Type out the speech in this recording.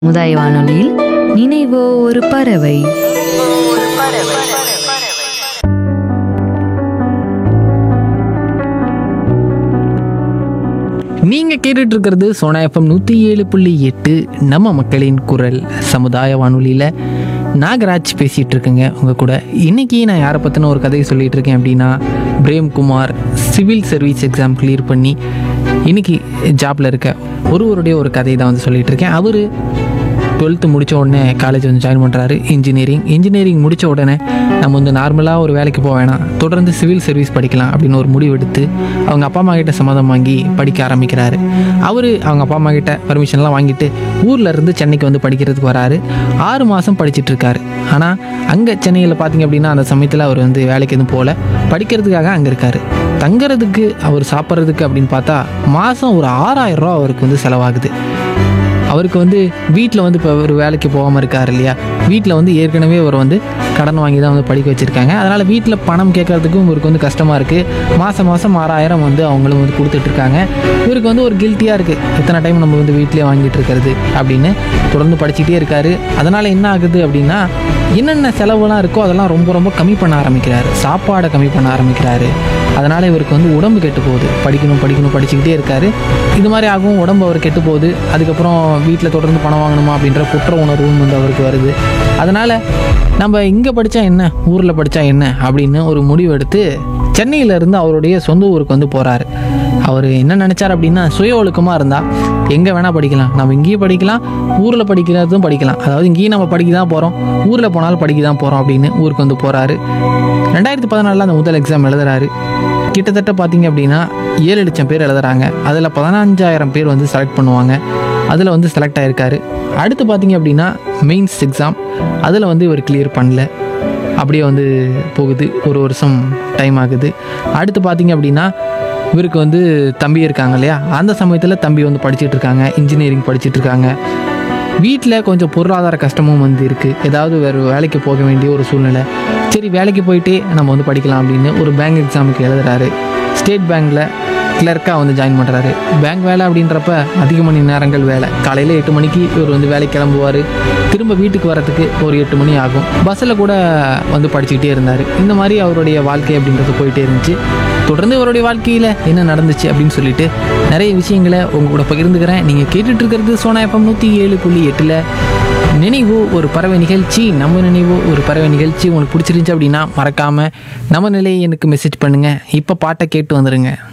முதாய் வானொலியில் நினைவோ ஒரு பறவை நீங்க கேட்டுட்டு இருக்கிறது சோனா எஃப்எம் நூற்றி ஏழு புள்ளி எட்டு நம்ம மக்களின் குரல் சமுதாய வானொலியில் நாகராஜ் பேசிகிட்டு இருக்கேங்க உங்கள் கூட இன்னைக்கு நான் யாரை பற்றின ஒரு கதையை சொல்லிட்டு இருக்கேன் அப்படின்னா Premkumar civil service exam clear பண்ணி இன்னைக்கு ஜாப்ல இருக்க ஒருவருடைய ஒரு கதையை தான் வந்து சொல்லிட்டு இருக்கேன் அவர் டுவெல்த்து முடித்த உடனே காலேஜ் வந்து ஜாயின் பண்ணுறாரு இன்ஜினியரிங் இன்ஜினியரிங் முடித்த உடனே நம்ம வந்து நார்மலாக ஒரு வேலைக்கு போக வேணாம் தொடர்ந்து சிவில் சர்வீஸ் படிக்கலாம் அப்படின்னு ஒரு முடிவு எடுத்து அவங்க அப்பா அம்மா கிட்ட சம்மதம் வாங்கி படிக்க ஆரம்பிக்கிறாரு அவர் அவங்க அப்பா அம்மா கிட்ட பர்மிஷன்லாம் வாங்கிட்டு ஊர்ல இருந்து சென்னைக்கு வந்து படிக்கிறதுக்கு வராரு ஆறு மாதம் படிச்சிட்டு இருக்காரு ஆனால் அங்கே சென்னையில் பார்த்தீங்க அப்படின்னா அந்த சமயத்தில் அவர் வந்து வேலைக்கு எதுவும் போகல படிக்கிறதுக்காக அங்கே இருக்காரு தங்குறதுக்கு அவர் சாப்பிட்றதுக்கு அப்படின்னு பார்த்தா மாதம் ஒரு ஆறாயிரம் ரூபா அவருக்கு வந்து செலவாகுது அவருக்கு வந்து வீட்டில் வந்து இப்போ ஒரு வேலைக்கு போகாமல் இருக்கார் இல்லையா வீட்டில் வந்து ஏற்கனவே அவர் வந்து கடன் வாங்கி தான் வந்து படிக்க வச்சுருக்காங்க அதனால் வீட்டில் பணம் கேட்கறதுக்கும் இவருக்கு வந்து கஷ்டமாக இருக்குது மாதம் மாதம் ஆறாயிரம் வந்து அவங்களும் வந்து கொடுத்துட்ருக்காங்க இவருக்கு வந்து ஒரு கில்ட்டியாக இருக்குது எத்தனை டைம் நம்ம வந்து வீட்டிலே வாங்கிட்டு இருக்கிறது அப்படின்னு தொடர்ந்து படிச்சுட்டே இருக்காரு அதனால் என்ன ஆகுது அப்படின்னா என்னென்ன செலவுலாம் இருக்கோ அதெல்லாம் ரொம்ப ரொம்ப கம்மி பண்ண ஆரம்பிக்கிறாரு சாப்பாடை கம்மி பண்ண ஆரம்பிக்கிறாரு அதனால் இவருக்கு வந்து உடம்பு கெட்டு போகுது படிக்கணும் படிக்கணும் படிச்சுக்கிட்டே இருக்காரு இது மாதிரி ஆகும் உடம்பு அவர் கெட்டு போகுது அதுக்கப்புறம் வீட்டில் தொடர்ந்து பணம் வாங்கணுமா அப்படின்ற குற்ற உணர்வும் வந்து அவருக்கு வருது அதனால் நம்ம இங்கே படித்தா என்ன ஊரில் படித்தா என்ன அப்படின்னு ஒரு முடிவு எடுத்து சென்னையில இருந்து அவருடைய சொந்த ஊருக்கு வந்து போகிறாரு அவர் என்ன நினச்சார் அப்படின்னா சுய ஒழுக்கமாக இருந்தால் எங்கே வேணால் படிக்கலாம் நம்ம இங்கேயும் படிக்கலாம் ஊரில் படிக்கிறதும் படிக்கலாம் அதாவது இங்கேயும் நம்ம படிக்க தான் போகிறோம் ஊரில் போனாலும் படிக்க தான் போகிறோம் அப்படின்னு ஊருக்கு வந்து போகிறாரு ரெண்டாயிரத்தி பதினாலில் அந்த முதல் எக்ஸாம் எழுதுறாரு கிட்டத்தட்ட பார்த்தீங்க அப்படின்னா ஏழு லட்சம் பேர் எழுதுறாங்க அதில் பதினஞ்சாயிரம் பேர் வந்து செலக்ட் பண்ணுவாங்க அதில் வந்து செலக்ட் ஆயிருக்காரு அடுத்து பார்த்தீங்க அப்படின்னா மெயின்ஸ் எக்ஸாம் அதில் வந்து இவர் கிளியர் பண்ணல அப்படியே வந்து போகுது ஒரு வருஷம் டைம் ஆகுது அடுத்து பார்த்தீங்க அப்படின்னா இவருக்கு வந்து தம்பி இருக்காங்க இல்லையா அந்த சமயத்தில் தம்பி வந்து படிச்சிட்டு இருக்காங்க இன்ஜினியரிங் படிச்சிட்டு இருக்காங்க வீட்டில் கொஞ்சம் பொருளாதார கஷ்டமும் வந்து இருக்குது ஏதாவது வேறு வேலைக்கு போக வேண்டிய ஒரு சூழ்நிலை சரி வேலைக்கு போயிட்டே நம்ம வந்து படிக்கலாம் அப்படின்னு ஒரு பேங்க் எக்ஸாமுக்கு எழுதுறாரு ஸ்டேட் பேங்க்கில் கிளர்க்காக வந்து ஜாயின் பண்ணுறாரு பேங்க் வேலை அப்படின்றப்ப அதிக மணி நேரங்கள் வேலை காலையில் எட்டு மணிக்கு இவர் வந்து வேலைக்கு கிளம்புவார் திரும்ப வீட்டுக்கு வரத்துக்கு ஒரு எட்டு மணி ஆகும் பஸ்ஸில் கூட வந்து படிச்சுக்கிட்டே இருந்தார் இந்த மாதிரி அவருடைய வாழ்க்கை அப்படின்றது போயிட்டே இருந்துச்சு தொடர்ந்து அவருடைய வாழ்க்கையில் என்ன நடந்துச்சு அப்படின்னு சொல்லிட்டு நிறைய விஷயங்களை உங்க கூட பகிர்ந்துக்கிறேன் நீங்கள் கேட்டுட்டு இருக்கிறது சோனா எஃப்எம் நூற்றி ஏழு புள்ளி எட்டில் நினைவு ஒரு பறவை நிகழ்ச்சி நம்ம நினைவு ஒரு பறவை நிகழ்ச்சி உங்களுக்கு பிடிச்சிருந்துச்சு அப்படின்னா மறக்காமல் நம்ம நிலையை எனக்கு மெசேஜ் பண்ணுங்கள் இப்போ பாட்டை கேட்டு வந்துடுங்க